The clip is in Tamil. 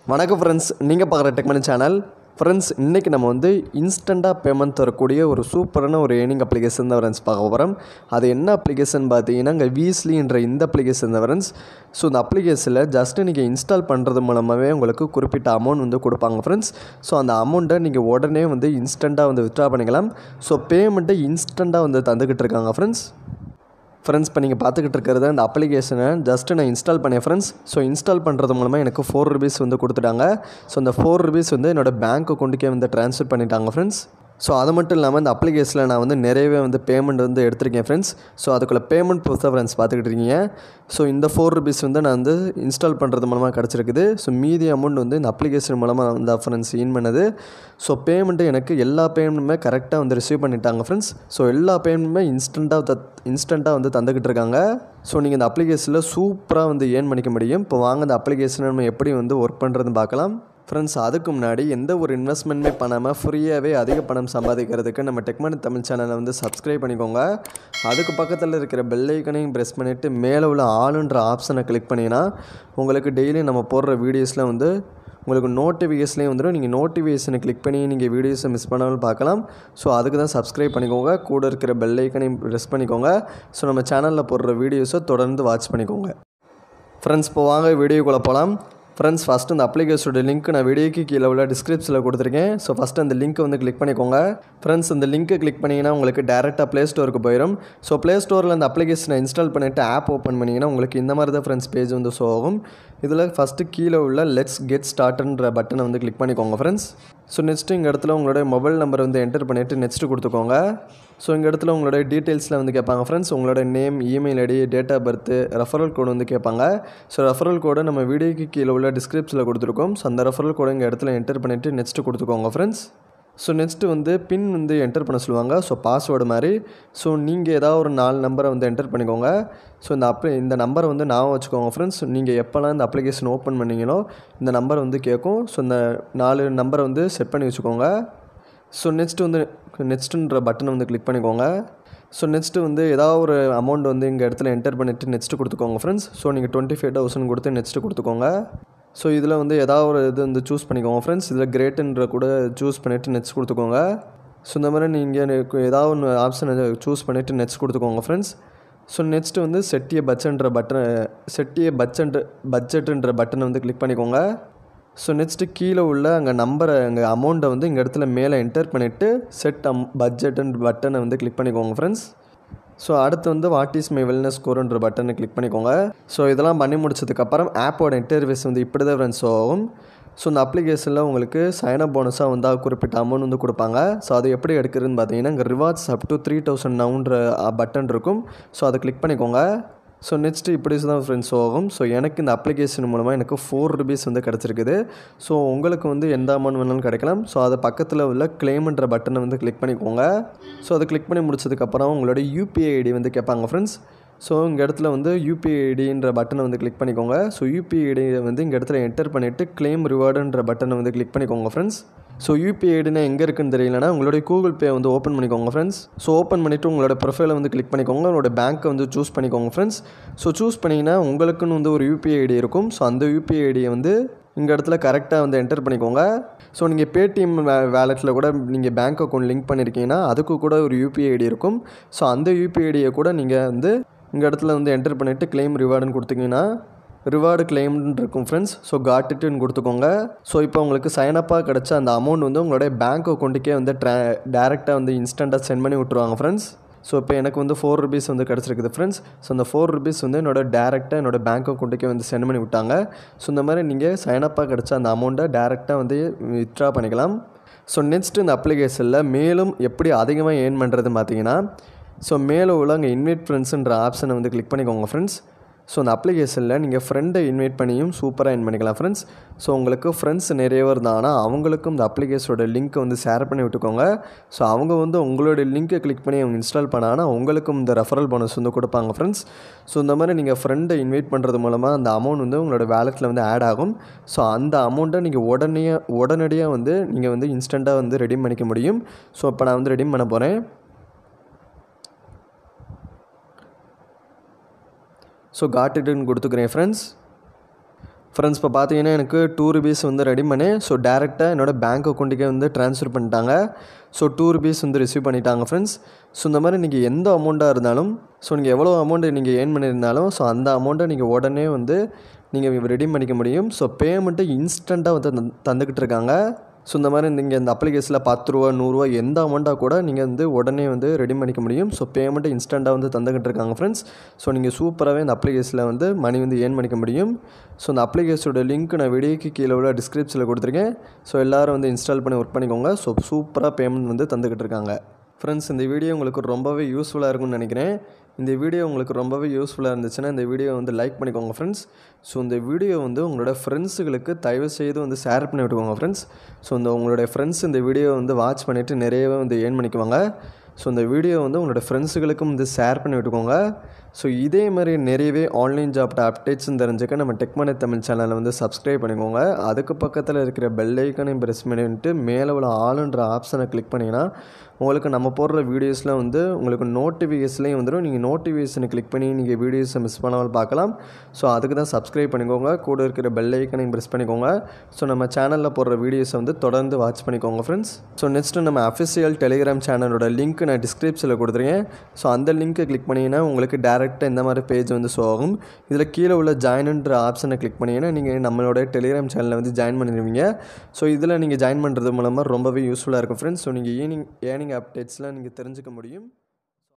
வணக்கம் ஃப்ரெண்ட்ஸ் நீங்கள் பார்க்குற டெக்மனி சேனல் ஃப்ரெண்ட்ஸ் இன்றைக்கி நம்ம வந்து இன்ஸ்டண்ட்டாக பேமெண்ட் தரக்கூடிய ஒரு சூப்பரான ஒரு ஏர்னிங் அப்ளிகேஷன் தான் ஃப்ரெண்ட்ஸ் பார்க்க போகிறோம் அது என்ன அப்ளிகேஷன் பார்த்தீங்கன்னா இங்கே வீஸ்லின்ற இந்த அப்ளிகேஷன் தான் ஃப்ரெண்ட்ஸ் ஸோ இந்த அப்ளிகேஷனில் ஜஸ்ட்டு நீங்கள் இன்ஸ்டால் பண்ணுறது மூலமாகவே உங்களுக்கு குறிப்பிட்ட அமௌண்ட் வந்து கொடுப்பாங்க ஃப்ரெண்ட்ஸ் ஸோ அந்த அமௌண்ட்டை நீங்கள் உடனே வந்து இன்ஸ்டண்ட்டாக வந்து வித்ட்ரா பண்ணிக்கலாம் ஸோ பேமெண்ட்டை இன்ஸ்டண்ட்டாக வந்து தந்துக்கிட்டு இருக்காங்க ஃப்ரெண்ட்ஸ் ஃப்ரெண்ட்ஸ் இப்போ நீங்கள் பார்த்துக்கிட்டு இருக்கிறது அந்த அப்ளிகேஷனை ஜஸ்ட்டு நான் இன்ஸ்டால் பண்ணேன் ஃப்ரெண்ட்ஸ் ஸோ இன்ஸ்டால் பண்ணுறது மூலமாக எனக்கு ஃபோர் ருபீஸ் வந்து கொடுத்துட்டாங்க ஸோ அந்த ஃபோர் ருபீஸ் வந்து என்னோடய பேங்க் அக்கௌண்ட்டுக்கே வந்து ட்ரான்ஸ்ஃபர் பண்ணிட்டாங்க ஃப்ரெண்ட்ஸ் ஸோ அது மட்டும் இல்லாமல் இந்த அப்ளிகேஷனில் நான் வந்து நிறையவே வந்து பேமெண்ட் வந்து எடுத்திருக்கேன் ஃப்ரெண்ட்ஸ் ஸோ அதுக்குள்ளே பேமெண்ட் ப்ரூஃப் தான் ஃப்ரெண்ட்ஸ் பார்த்துக்கிட்டு இருக்கீங்க ஸோ இந்த ஃபோர் ருபீஸ் வந்து நான் வந்து இன்ஸ்டால் பண்ணுறது மூலமாக கிடச்சிருக்குது ஸோ மீதி அமௌண்ட் வந்து இந்த அப்ளிகேஷன் மூலமாக வந்து ஃப்ரெண்ட்ஸ் இன் பண்ணது ஸோ பேமெண்ட்டு எனக்கு எல்லா பேமெண்ட்டுமே கரெக்டாக வந்து ரிசீவ் பண்ணிட்டாங்க ஃப்ரெண்ட்ஸ் ஸோ எல்லா பேமெண்ட்டுமே இன்ஸ்டண்ட்டாக த இன்ஸ்டண்ட்டாக வந்து தந்துக்கிட்டு இருக்காங்க ஸோ நீங்கள் இந்த அப்ளிகேஷனில் சூப்பராக வந்து ஏர்ன் பண்ணிக்க முடியும் இப்போ வாங்க இந்த அப்ளிகேஷனை நம்ம எப்படி வந்து ஒர்க் பண்ணுறதுன்னு பார்க்கலாம் ஃப்ரெண்ட்ஸ் அதுக்கு முன்னாடி எந்த ஒரு இன்வெஸ்ட்மெண்ட்டுமே பண்ணாமல் ஃப்ரீயாகவே அதிக பணம் சம்பாதிக்கிறதுக்கு நம்ம டெக்மனி தமிழ் சேனலை வந்து சப்ஸ்கிரைப் பண்ணிக்கோங்க அதுக்கு பக்கத்தில் இருக்கிற பெல் ஐக்கனையும் ப்ரெஸ் பண்ணிவிட்டு மேலே உள்ள ஆளுன்ற ஆப்ஷனை கிளிக் பண்ணிங்கன்னா உங்களுக்கு டெய்லி நம்ம போடுற வீடியோஸில் வந்து உங்களுக்கு நோட்டிஃபிகேஷன்லேயும் வந்துடும் நீங்கள் நோட்டிஃபிகேஷனை கிளிக் பண்ணி நீங்கள் வீடியோஸை மிஸ் பண்ணாமல் பார்க்கலாம் ஸோ அதுக்கு தான் சப்ஸ்கிரைப் பண்ணிக்கோங்க கூட இருக்கிற பெல் ஐக்கனையும் ப்ரெஸ் பண்ணிக்கோங்க ஸோ நம்ம சேனலில் போடுற வீடியோஸை தொடர்ந்து வாட்ச் பண்ணிக்கோங்க ஃப்ரெண்ட்ஸ் இப்போ வாங்க வீடியோக்குள்ளே போகலாம் ஃப்ரெண்ட்ஸ் ஃபஸ்ட்டு இந்த அப்ளிகேஷனோட லிங்க் நான் வீடியோக்கு கீழே உள்ள டிஸ்கிரிப்ஷனில் கொடுத்துருக்கேன் ஸோ ஃபஸ்ட்டு அந்த லிங்க்கை வந்து கிளிக் பண்ணிக்கோங்க ஃப்ரெண்ட்ஸ் இந்த லிங்க்கை கிளிக் பண்ணிங்கன்னா உங்களுக்கு டேரெக்டாக ப்ளே ஸ்டோருக்கு போயிடும் ஸோ ப்ளே ஸ்டோரில் அந்த அப்ளிகேஷனை இன்ஸ்டால் பண்ணிவிட்டு ஆப் ஓப்பன் பண்ணிங்கன்னா உங்களுக்கு இந்த மாதிரி தான் ஃப்ரெண்ட்ஸ் பேஜ் வந்து ஷோ ஆகும் இதில் ஃபஸ்ட்டு கீழே உள்ள லெட்ஸ் கெட் ஸ்டார்ட்ன்ற பட்டனை வந்து கிளிக் பண்ணிக்கோங்க ஃப்ரெண்ட்ஸ் ஸோ நெக்ஸ்ட்டு இங்கே இடத்துல உங்களுடைய மொபைல் நம்பர் வந்து என்டர் பண்ணிவிட்டு நெக்ஸ்ட்டு கொடுத்துக்கோங்க ஸோ இங்கே இடத்துல உங்களுடைய டீட்டெயில்ஸில் வந்து கேட்பாங்க ஃப்ரெண்ட்ஸ் உங்களோட name email ID date of birth referral code வந்து கேட்பாங்க ஸோ ரெஃபரல் கோடை நம்ம வீடியோக்கு கீழே உள்ள டிஸ்கிரிப்ஷனில் கொடுத்துருக்கோம் ஸோ அந்த ரெஃபரல் கோடை இங்கே இடத்துல என்டர் பண்ணிவிட்டு நெக்ஸ்ட்டு கொடுத்துக்கோங்க ஃப்ரெண்ட்ஸ் ஸோ நெக்ஸ்ட்டு வந்து பின் வந்து என்டர் பண்ண சொல்லுவாங்க ஸோ பாஸ்வேர்டு மாதிரி ஸோ நீங்கள் ஏதாவது ஒரு நாலு நம்பரை வந்து என்டர் பண்ணிக்கோங்க ஸோ இந்த அப்ளை இந்த நம்பரை வந்து ஞாபகம் வச்சுக்கோங்க ஃப்ரெண்ட்ஸ் நீங்கள் எப்போல்லாம் இந்த அப்ளிகேஷன் ஓப்பன் பண்ணீங்களோ இந்த நம்பர் வந்து கேட்கும் ஸோ இந்த நாலு நம்பரை வந்து செட் பண்ணி வச்சுக்கோங்க ஸோ நெக்ஸ்ட்டு வந்து நெக்ஸ்ட்டுன்ற பட்டனை வந்து கிளிக் பண்ணிக்கோங்க ஸோ நெக்ஸ்ட்டு வந்து ஏதாவது ஒரு அமௌண்ட் வந்து இங்கே இடத்துல என்டர் பண்ணிவிட்டு நெக்ஸ்ட்டு கொடுத்துக்கோங்க ஃப்ரெண்ட்ஸ் ஸோ நீங்கள் டுவெண்ட்டி ஃபைவ் தௌசண்ட் கொடுத்து நெக்ஸ்ட்டு கொடுத்துக்கோங்க ஸோ இதில் வந்து ஏதாவது ஒரு இது வந்து சூஸ் பண்ணிக்கோங்க ஃப்ரெண்ட்ஸ் இதில் கிரேட்டுன்ற கூட சூஸ் பண்ணிவிட்டு நெக்ஸ்ட் கொடுத்துக்கோங்க ஸோ இந்த மாதிரி நீங்கள் ஏதாவது ஒன்று ஆப்ஷன் சூஸ் பண்ணிவிட்டு நெக்ஸ்ட் கொடுத்துக்கோங்க ஃப்ரெண்ட்ஸ் ஸோ நெக்ஸ்ட்டு வந்து செட்டிய பட்ஜெட்ன்ற பட்டனை செட்டிய பட்ஜெட் பட்ஜெட்டுன்ற பட்டனை வந்து கிளிக் பண்ணிக்கோங்க ஸோ நெக்ஸ்ட்டு கீழே உள்ள அங்கே நம்பரை அங்கே அமௌண்ட்டை வந்து இங்கே இடத்துல மேலே என்டர் பண்ணிவிட்டு செட் அம் பட்ஜெட்டுன்ற பட்டனை வந்து கிளிக் பண்ணிக்கோங்க ஃப்ரெண்ட்ஸ் ஸோ அடுத்து வந்து வாட் இஸ் மை வெல்னஸ் ஸ்கோருன்ற பட்டனை கிளிக் பண்ணிக்கோங்க ஸோ இதெல்லாம் பண்ணி முடிச்சதுக்கப்புறம் ஆப்போட இன்டர்வியூஸ் வந்து இப்படி தான் ஃப்ரெண்ட்ஸ் ஆகும் ஸோ இந்த அப்ளிகேஷனில் உங்களுக்கு சைனப் போனஸாக வந்து குறிப்பிட்ட அமௌண்ட் வந்து கொடுப்பாங்க ஸோ அது எப்படி எடுக்கிறதுன்னு பார்த்தீங்கன்னா இங்கே rewards up to three thousand நவுன்ற பட்டன் இருக்கும் ஸோ அதை கிளிக் பண்ணிக்கோங்க ஸோ நெக்ஸ்ட்டு இப்படி தான் ஃப்ரெண்ட்ஸ் ஆகும் ஸோ எனக்கு இந்த அப்ளிகேஷன் மூலமாக எனக்கு ஃபோர் ருபீஸ் வந்து கிடச்சிருக்குது ஸோ உங்களுக்கு வந்து எந்த அமௌண்ட் வேணாலும் கிடைக்கலாம் ஸோ அது பக்கத்தில் உள்ள கிளைம்ன்ற பட்டனை வந்து கிளிக் பண்ணிக்கோங்க ஸோ அதை கிளிக் பண்ணி முடிச்சதுக்கப்புறம் உங்களோட யூபிஐ ஐடி வந்து கேட்பாங்க ஃப்ரெண்ட்ஸ் ஸோ இங்கே இடத்துல வந்து யூபிஐ ஐடின்ற பட்டனை வந்து கிளிக் பண்ணிக்கோங்க ஸோ யூபிஐ ஐடியை வந்து இங்கே இடத்துல என்டர் பண்ணிவிட்டு கிளைம் ரிவார்டுன்ற பட்டனை வந்து கிளிக் பண்ணிக்கோங்க ஃப்ரெண்ட்ஸ் ஸோ யூபிஐ ஐடினா எங்கே இருக்குன்னு தெரியலனா உங்களுடைய கூகுள் பே வந்து ஓப்பன் பண்ணிக்கோங்க ஃப்ரெண்ட்ஸ் ஸோ ஓப்பன் பண்ணிவிட்டு உங்களோட ப்ரொஃபைலை வந்து கிளிக் பண்ணிக்கோங்க உங்களோட பேங்க்கை வந்து சூஸ் பண்ணிக்கோங்க ஃப்ரெண்ட்ஸ் ஸோ சூஸ் பண்ணிங்கன்னா உங்களுக்குன்னு வந்து ஒரு யூபிஐ ஐடி இருக்கும் ஸோ அந்த யூபிஐ ஐடியை வந்து இங்கே இடத்துல கரெக்டாக வந்து என்டர் பண்ணிக்கோங்க ஸோ நீங்கள் பேடிஎம் வே வேலெட்டில் கூட நீங்கள் பேங்க் அக்கௌண்ட் லிங்க் பண்ணியிருக்கீங்கன்னா அதுக்கு கூட ஒரு யூபிஐ ஐடி இருக்கும் ஸோ அந்த யூபிஐ ஐடியை கூட நீங்கள் வந்து இங்கே இடத்துல வந்து என்டர் பண்ணிவிட்டு கிளைம் ரிவார்டுன்னு கொடுத்தீங்கன்னா ரிவார்டு கிளைம்னு இருக்கும் ஃப்ரெண்ட்ஸ் ஸோ காட்டுட்டுன்னு கொடுத்துக்கோங்க ஸோ இப்போ உங்களுக்கு சைனப்பாக கிடச்ச அந்த அமௌண்ட் வந்து உங்களுடைய பேங்க் அக்கௌண்ட்டுக்கே வந்து ட்ரா டேரெக்டாக வந்து இன்ஸ்டண்ட்டாக சென்ட் பண்ணி விட்ருவாங்க ஃப்ரெண்ட்ஸ் ஸோ இப்போ எனக்கு வந்து ஃபோர் ருபீஸ் வந்து கிடச்சிருக்குது ஃப்ரெண்ட்ஸ் ஸோ அந்த ஃபோர் ருபீஸ் வந்து என்னோட டேரெக்டாக என்னோட பேங்க் அக்கௌண்ட்டுக்கே வந்து சென்ட் பண்ணி விட்டாங்க ஸோ இந்த மாதிரி நீங்கள் சைனப்பாக கிடச்ச அந்த அமௌண்ட்டை டேரெக்டாக வந்து வித்ட்ரா பண்ணிக்கலாம் ஸோ நெக்ஸ்ட் இந்த அப்ளிகேஷனில் மேலும் எப்படி அதிகமாக ஏர்ன் பண்ணுறதுன்னு பார்த்தீங்கன்னா ஸோ மேலே உள்ள அங்கே இன்வைட் ஃப்ரெண்ட்ஸுன்ற ஆப்ஷனை வந்து கிளிக் பண்ணிக்கோங்க ஃப்ரெண்ட்ஸ் ஸோ அந்த அப்ளிகேஷனில் நீங்கள் ஃப்ரெண்டை இன்வைட் பண்ணியும் சூப்பராக இன் பண்ணிக்கலாம் ஃப்ரெண்ட்ஸ் ஸோ உங்களுக்கு ஃப்ரெண்ட்ஸ் நிறைய பேர் இருந்தாங்கன்னா அவங்களுக்கும் இந்த அப்ளிகேஷனோட லிங்க்கை வந்து ஷேர் பண்ணி விட்டுக்கோங்க ஸோ அவங்க வந்து உங்களோட லிங்க்கை கிளிக் பண்ணி அவங்க இன்ஸ்டால் பண்ணாங்கன்னா உங்களுக்கும் இந்த ரெஃபரல் போனஸ் வந்து கொடுப்பாங்க ஃப்ரெண்ட்ஸ் ஸோ இந்த மாதிரி நீங்கள் ஃப்ரெண்டை இன்வைட் பண்ணுறது மூலமாக அந்த அமௌண்ட் வந்து உங்களோட வேலெட்டில் வந்து ஆட் ஆகும் ஸோ அந்த அமௌண்ட்டை நீங்கள் உடனே உடனடியாக வந்து நீங்கள் வந்து இன்ஸ்டண்ட்டாக வந்து ரெடீம் பண்ணிக்க முடியும் ஸோ இப்போ நான் வந்து ரெடீம் பண்ண போகிறேன் ஸோ காட்டுட்டுன்னு கொடுத்துக்கிறேன் ஃப்ரெண்ட்ஸ் ஃப்ரெண்ட்ஸ் இப்போ பார்த்தீங்கன்னா எனக்கு டூ ருபீஸ் வந்து ரெடி பண்ணி ஸோ டேரெக்டாக என்னோடய பேங்க் அக்கௌண்ட்டுக்கே வந்து ட்ரான்ஸ்ஃபர் பண்ணிட்டாங்க ஸோ டூ ருபீஸ் வந்து ரிசீவ் பண்ணிட்டாங்க ஃப்ரெண்ட்ஸ் ஸோ இந்த மாதிரி நீங்கள் எந்த அமௌண்ட்டாக இருந்தாலும் ஸோ நீங்கள் எவ்வளோ அமௌண்ட்டு நீங்கள் ஏர்ன் பண்ணியிருந்தாலும் ஸோ அந்த அமௌண்ட்டை நீங்கள் உடனே வந்து நீங்கள் ரெடி பண்ணிக்க முடியும் ஸோ பேமெண்ட்டு இன்ஸ்டண்ட்டாக வந்து தந்து- தந்துக்கிட்டு இருக்காங்க ஸோ இந்த மாதிரி நீங்கள் இந்த அப்ளிகேஷனில் பத்து ரூபா நூறுரூவா எந்த அமௌண்ட்டாக கூட நீங்கள் வந்து உடனே வந்து ரெடி பண்ணிக்க முடியும் ஸோ பேமெண்ட்டு இன்ஸ்டண்ட்டாக வந்து தந்துக்கிட்டு இருக்காங்க ஃப்ரெண்ட்ஸ் ஸோ நீங்கள் சூப்பராகவே இந்த அப்ளிகேஷனில் வந்து மணி வந்து ஏர்ன் பண்ணிக்க முடியும் ஸோ இந்த அப்ளிகேஷனோட லிங்க் நான் வீடியோக்கு கீழே உள்ள டிஸ்கிரிப்ஷனில் கொடுத்துருக்கேன் ஸோ எல்லோரும் வந்து இன்ஸ்டால் பண்ணி ஒர்க் பண்ணிக்கோங்க ஸோ சூப்பராக பேமெண்ட் வந்து தந்துக்கிட்டு இருக்காங்க ஃப்ரெண்ட்ஸ் இந்த வீடியோ உங்களுக்கு ரொம்பவே யூஸ்ஃபுல்லாக இருக்கும்னு நினைக்கிறேன் இந்த வீடியோ உங்களுக்கு ரொம்பவே யூஸ்ஃபுல்லாக இருந்துச்சுன்னா இந்த வீடியோ வந்து லைக் பண்ணிக்கோங்க ஃப்ரெண்ட்ஸ் ஸோ இந்த வீடியோ வந்து உங்களோட ஃப்ரெண்ட்ஸுகளுக்கு தயவு செய்து வந்து ஷேர் பண்ணி விட்டுக்கோங்க ஃப்ரெண்ட்ஸ் ஸோ இந்த உங்களுடைய ஃப்ரெண்ட்ஸ் இந்த வீடியோ வந்து வாட்ச் பண்ணிவிட்டு நிறையவே வந்து ஏர்ன் பண்ணிக்குவாங்க ஸோ இந்த வீடியோ வந்து உங்களோட ஃப்ரெண்ட்ஸுகளுக்கும் வந்து ஷேர் பண்ணி விட்டுக்கோங்க ஸோ இதே மாதிரி நிறையவே ஆன்லைன் ஜாப்ட அப்டேட்ஸும் தெரிஞ்சுக்க நம்ம டெக்மனி தமிழ் சேனலை வந்து சப்ஸ்கிரைப் பண்ணிக்கோங்க அதுக்கு பக்கத்தில் இருக்கிற பெல் ஐக்கனையும் ப்ரெஸ் பண்ணிட்டு மேலே உள்ள ஆளுன்ற ஆப்ஷனை கிளிக் பண்ணிங்கன்னா உங்களுக்கு நம்ம போடுற வீடியோஸ்லாம் வந்து உங்களுக்கு நோட்டிஃபிகேஷன்லேயும் வந்துடும் நீங்கள் நோட்டிஃபிகேஷனை கிளிக் பண்ணி நீங்கள் வீடியோஸை மிஸ் பண்ணாமல் பார்க்கலாம் ஸோ அதுக்கு தான் சப்ஸ்கிரைப் பண்ணிக்கோங்க கூட இருக்கிற பெல் ஐக்கனையும் ப்ரெஸ் பண்ணிக்கோங்க ஸோ நம்ம சேனலில் போடுற வீடியோஸை வந்து தொடர்ந்து வாட்ச் பண்ணிக்கோங்க ஃப்ரெண்ட்ஸ் ஸோ நெக்ஸ்ட்டு நம்ம அஃபிஷியல் டெலிகிராம் சேனலோட லிங்க் நான் டிஸ்கிரிப்ஷனில் கொடுத்துருக்கேன் ஸோ அந்த லிங்க்கை கிளிக் பண்ணிங்கன்னா உங்களுக்கு டேரெக்டாக இந்த மாதிரி பேஜ் வந்து ஷோ ஆகும் இதில் கீழே உள்ள ஜாயின்ன்ற ஆப்ஷனை கிளிக் பண்ணிங்கன்னா நீங்கள் நம்மளோட டெலிகிராம் சேனலில் வந்து ஜாயின் பண்ணிடுவீங்க ஸோ இதில் நீங்கள் ஜாயின் பண்ணுறது மூலமாக ரொம்பவே யூஸ்ஃபுல்லாக இருக்கும் ஃப்ரெண்ட்ஸ் ஸோ நீங்கள் ஈவினிங் ஏர்னிங் அப்டேட்ஸ்லாம் நீங்கள் தெரிஞ்சுக்க முடியும்